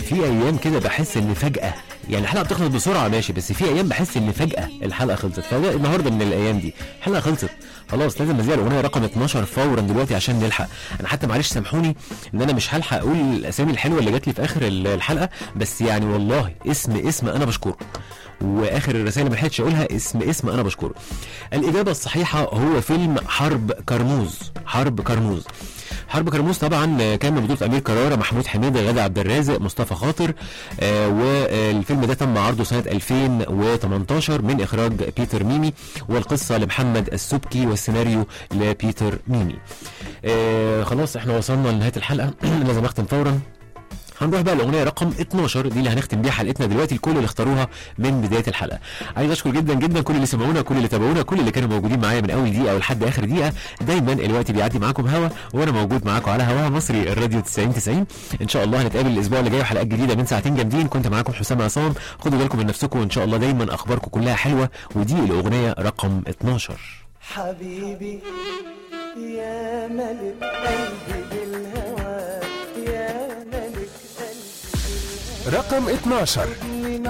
في ايام كده بحس ان فجاه يعني الحلقه بتخلص بسرعه ماشي بس في ايام بحس ان فجاه الحلقه خلصت فده النهارده من الايام دي الحلقه خلصت خلاص لازم نذيع الاغنيه رقم 12 فورا دلوقتي عشان نلحق انا حتى معلش سامحوني ان انا مش هلحق اقول الاسامي الحلوه اللي جات لي في اخر ال- الحلقه بس يعني والله اسم اسم انا بشكره واخر الرسائل اللي ما لحقتش اقولها اسم اسم انا بشكره الاجابه الصحيحه هو فيلم حرب كرموز حرب كرموز حرب كرموز طبعا كان من بطوله امير كرارة محمود حميده غادة عبد الرازق مصطفى خاطر آه والفيلم ده تم عرضه سنه 2018 من اخراج بيتر ميمي والقصه لمحمد السبكي والسيناريو لبيتر ميمي آه خلاص احنا وصلنا لنهايه الحلقه لازم اختم فورا هنروح بقى الاغنيه رقم 12 دي اللي هنختم بيها حلقتنا دلوقتي الكل اللي اختاروها من بدايه الحلقه عايز اشكر جدا جدا كل اللي سمعونا كل اللي تابعونا كل اللي كانوا موجودين معايا من اول دقيقه ولحد اخر دقيقه دايما الوقت بيعدي معاكم هوا وانا موجود معاكم على هوا مصري الراديو 90 90 ان شاء الله هنتقابل الاسبوع اللي جاي وحلقات جديده من ساعتين جامدين كنت معاكم حسام عصام خدوا بالكم من نفسكم وان شاء الله دايما اخباركم كلها حلوه ودي الاغنيه رقم 12 حبيبي يا ملك قلبي بالهوى يا ملك قلبي رقم 12